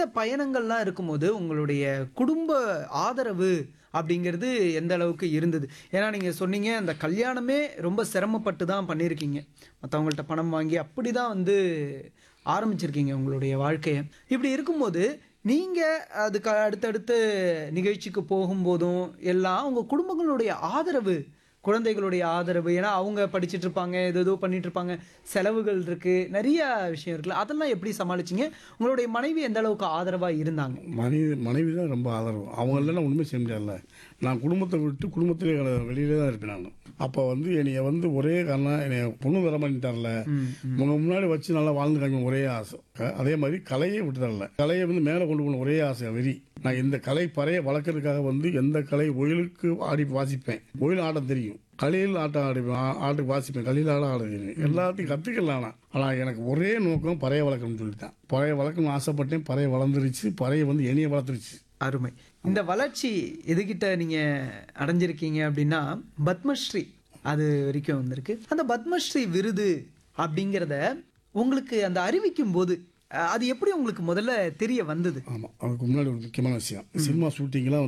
இந்த பயணங்கள்லாம் இருக்கும்போது உங்களுடைய குடும்ப ஆதரவு அப்படிங்கிறது எந்த அளவுக்கு இருந்தது ஏன்னா நீங்கள் சொன்னீங்க அந்த கல்யாணமே ரொம்ப சிரமப்பட்டு தான் பண்ணியிருக்கீங்க மற்றவங்கள்ட்ட பணம் வாங்கி அப்படி தான் வந்து ஆரம்பிச்சிருக்கீங்க உங்களுடைய வாழ்க்கையை இப்படி இருக்கும்போது நீங்கள் அதுக்கு அடுத்தடுத்து நிகழ்ச்சிக்கு போகும்போதும் எல்லாம் உங்கள் குடும்பங்களுடைய ஆதரவு குழந்தைகளுடைய ஆதரவு ஏன்னா அவங்க படிச்சிட்டு இருப்பாங்க ஏதோ ஏதோ பண்ணிட்டு இருப்பாங்க செலவுகள் இருக்கு நிறைய விஷயம் இருக்குல்ல அதெல்லாம் எப்படி சமாளிச்சீங்க உங்களுடைய மனைவி எந்த அளவுக்கு ஆதரவா இருந்தாங்க மனைவி மனைவி தான் ரொம்ப ஆதரவு அவங்க இல்லைன்னா ஒன்றுமே செய்ய முடியாதுல்ல நான் குடும்பத்தை விட்டு குடும்பத்திலே கிட- வெளியிலே தான் இருப்பேன் நான் அப்போ வந்து என்னைய வந்து ஒரே காரணம் என்னைய பொண்ணு தர மாட்டேன்ட்டார்ல உங்க முன்னாடி வச்சு நல்லா வாழ்ந்து காமிக்க ஒரே ஆசை க- அதே மாதிரி கலையை விட்டு தரல கலையை வந்து மேலே கொண்டு போகணும் ஒரே ஆசை வெறி நான் இந்த கலை பறையை வளர்க்கறதுக்காக வந்து எந்த கலை ஒயிலுக்கு ஆடி வாசிப்பேன் ஒயில் ஆட தெரியும் கலையில் ஆட்டம் ஆடுவேன் ஆ- ஆட்டு வாசிப்பேன் கலையில் ஆட ஆட தெரியும் எல்லாத்தையும் கற்றுக்கலாம் நான் ஆனால் எனக்கு ஒரே நோக்கம் பறையை வளர்க்கணும்னு சொல்லிட்டேன் பறையை வளர்க்கணும்னு ஆசைப்பட்டேன் பறையை வளர்ந்துருச்சு பறையை வந்து என்னைய வளர்த்துருச்சு அருமை இந்த வளர்ச்சி எதுகிட்ட நீங்க அடைஞ்சிருக்கீங்க அப்படின்னா பத்மஸ்ரீ அது வரைக்கும் வந்திருக்கு அந்த பத்மஸ்ரீ விருது அப்படிங்கிறத உங்களுக்கு அந்த அறிவிக்கும் போது அஹ், அது எப்படி உங்களுக்கு முதல்ல தெரிய வந்தது ஆமாம் அதுக்கு முன்னாடி ஒரு முக்கியமான விஷயம் சினிமா ஷூட்டிங்லாம்